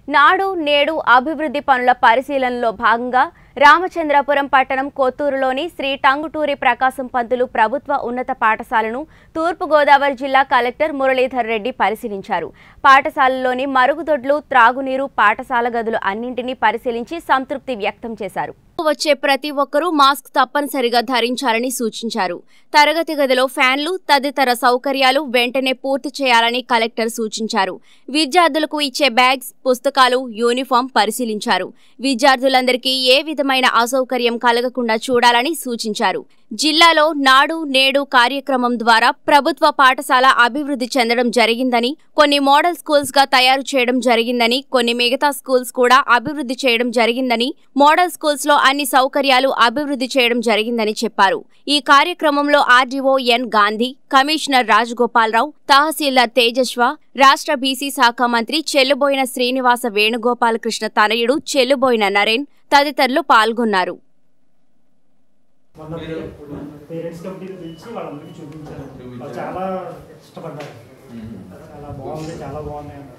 నాడు నేడు అభివృద్ధి పనుల పరిశీలనలో భాగంగా రామచంద్రపురం పట్టణం కొత్తూరులోని శ్రీ టంగుటూరి ప్రకాశం పంతులు ప్రభుత్వ ఉన్నత పాఠశాలను తూర్పుగోదావరి జిల్లా కలెక్టర్ మురళీధర్ రెడ్డి పరిశీలించారు పాఠశాలలోని మరుగుదొడ్లు త్రాగునీరు పాఠశాల గదులు అన్నింటినీ పరిశీలించి సంతృప్తి వ్యక్తం చేశారు వచ్చే ప్రతి ఒక్కరూ మాస్క్ తప్పనిసరిగా ధరించాలని సూచించారు తరగతి గదిలో ఫ్యాన్లు తదితర సౌకర్యాలు వెంటనే పూర్తి చేయాలని కలెక్టర్ సూచించారు విద్యార్థులకు ఇచ్చే బ్యాగ్స్ పుస్తకాలు యూనిఫామ్ పరిశీలించారు విద్యార్థులందరికీ ఏ విధమైన అసౌకర్యం కలగకుండా చూడాలని సూచించారు జిల్లాలో నాడు నేడు కార్యక్రమం ద్వారా ప్రభుత్వ పాఠశాల అభివృద్ధి చెందడం జరిగిందని కొన్ని మోడల్ స్కూల్స్ గా తయారు చేయడం జరిగిందని కొన్ని మిగతా స్కూల్స్ కూడా అభివృద్ధి చేయడం జరిగిందని మోడల్ స్కూల్స్ లో అన్ని సౌకర్యాలు అభివృద్ధి చేయడం జరిగిందని చెప్పారు ఈ కార్యక్రమంలో RDO N Gandhi commissioner Rajagopalarao tahsildar Tejasva రాష్ట్ర బీసీ శాఖ మంత్రి చెల్లుబోయిన శ్రీనివాస వేణుగోపాలకృష్ణ తనయుడు చెల్లుబోయిన నరేన్ తదితరులు పాల్గొన్నారు మొన్న పేరెంట్స్ కమిటీని పిలిచి వాళ్ళందరికీ చూపించారు చూపించారు. వాళ్ళు చాలా ఇష్టపడ్డారు చాలా బాగుంది చాలా బాగున్నాయి అన్నారు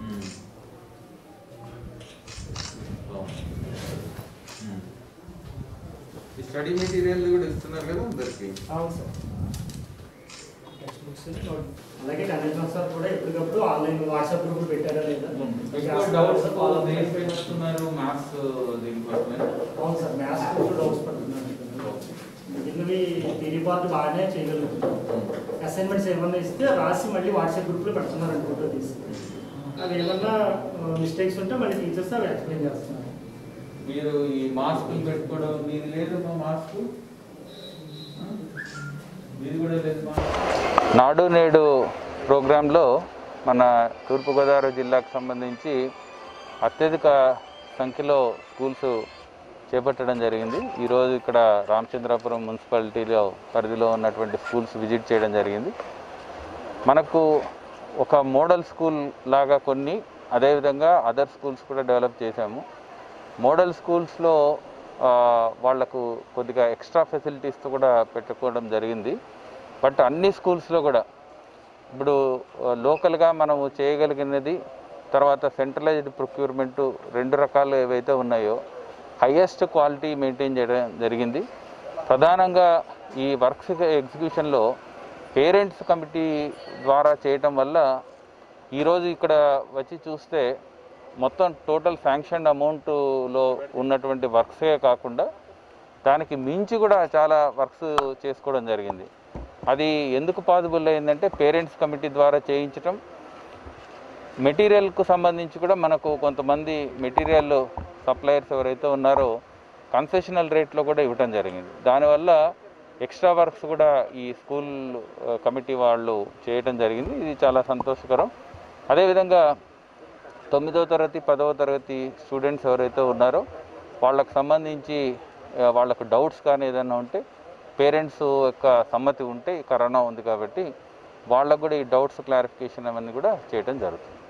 ఈ స్టడీ మెటీరియల్ కూడా ఇస్తున్నారు కదా అందరికి అవును సార్ టెక్స్ట్ బుక్స్ నోట్ అలాగే కనెక్షన్ సార్ కూడా ఎప్పటికప్పుడు ఆన్లైన్ వాట్సాప్ గ్రూప్ పెట్టారా లేదా ఎక్కువ డౌట్స్ దేనిపై వస్తున్నారు మ్యాథ్స్ దీనికోసమే అవును సార్ మ్యాథ్స్ కూడా డౌట్స్ పడుతున్నాను మిగిలినవి థియరీ పార్ట్ బాగానే చేయగలుగుతున్నాం అసైన్మెంట్స్ ఏమన్నా ఇస్తే రాసి మళ్ళీ వాట్సాప్ గ్రూప్లో పెడుతున్నారు ఫోటో తీసి అవి ఏమన్నా మిస్టేక్స్ ఉంటే మళ్ళీ టీచర్స్ అవి ఎక్స్ప్లెయిన్ చేస్తున్నారు మీరు ఈ మాస్కులు పెట్టుకోవడం మీది లేదు మా మాస్క్ మీది కూడా లేదు మాస్క్ నాడు నేడు ప్రోగ్రాంలో మన తూర్పుగోదావరి జిల్లాకు సంబంధించి అత్యధిక సంఖ్యలో స్కూల్స్ చేపట్టడం జరిగింది ఈరోజు ఇక్కడ రామచంద్రాపురం మున్సిపాలిటీలో పరిధిలో ఉన్నటువంటి స్కూల్స్ విజిట్ చేయడం జరిగింది మనకు ఒక మోడల్ స్కూల్ లాగా కొన్ని అదేవిధంగా అదర్ స్కూల్స్ కూడా డెవలప్ చేశాము మోడల్ స్కూల్స్లో ఆ, వాళ్లకు కొద్దిగా ఎక్స్ట్రా ఫెసిలిటీస్తో కూడా పెట్టుకోవడం జరిగింది బట్ అన్ని స్కూల్స్లో కూడా ఇప్పుడు ఆ, లోకల్గా మనము చేయగలిగినది తర్వాత సెంట్రలైజ్డ్ ప్రొక్యూర్మెంట్ రెండు రకాలు ఏవైతే ఉన్నాయో హయ్యెస్ట్ క్వాలిటీ మెయింటైన్ చేయడం జరిగింది ప్రధానంగా ఈ వర్క్స్ ఎగ్జిక్యూషన్లో పేరెంట్స్ కమిటీ ద్వారా చేయటం వల్ల ఈరోజు ఇక్కడ వచ్చి చూస్తే మొత్తం టోటల్ శాంక్షన్ అమౌంట్లో ఉన్నటువంటి వర్క్సే కాకుండా దానికి మించి కూడా చాలా వర్క్స్ చేసుకోవడం జరిగింది అది ఎందుకు పాసిబుల్ అయిందంటే పేరెంట్స్ కమిటీ ద్వారా చేయించటం మెటీరియల్కు సంబంధించి కూడా మనకు కొంతమంది మెటీరియల్ సప్లయర్స్ ఎవరైతే ఉన్నారో కన్సెషనల్ రేట్లో కూడా ఇవ్వటం జరిగింది దానివల్ల ఎక్స్ట్రా వర్క్స్ కూడా ఈ స్కూల్ ఆ, కమిటీ వాళ్ళు చేయటం జరిగింది ఇది చాలా సంతోషకరం అదేవిధంగా తొమ్మిదవ తరగతి పదవ తరగతి స్టూడెంట్స్ ఎవరైతే ఉన్నారో వాళ్ళకు సంబంధించి ఆ, వాళ్ళకు డౌట్స్ కానీ ఏదైనా ఉంటే పేరెంట్స్ యొక్క సమ్మతి ఉంటే ఈ కరోనా ఉంది కాబట్టి వాళ్ళకు కూడా ఈ డౌట్స్ క్లారిఫికేషన్ అవన్నీ కూడా చేయడం జరుగుతుంది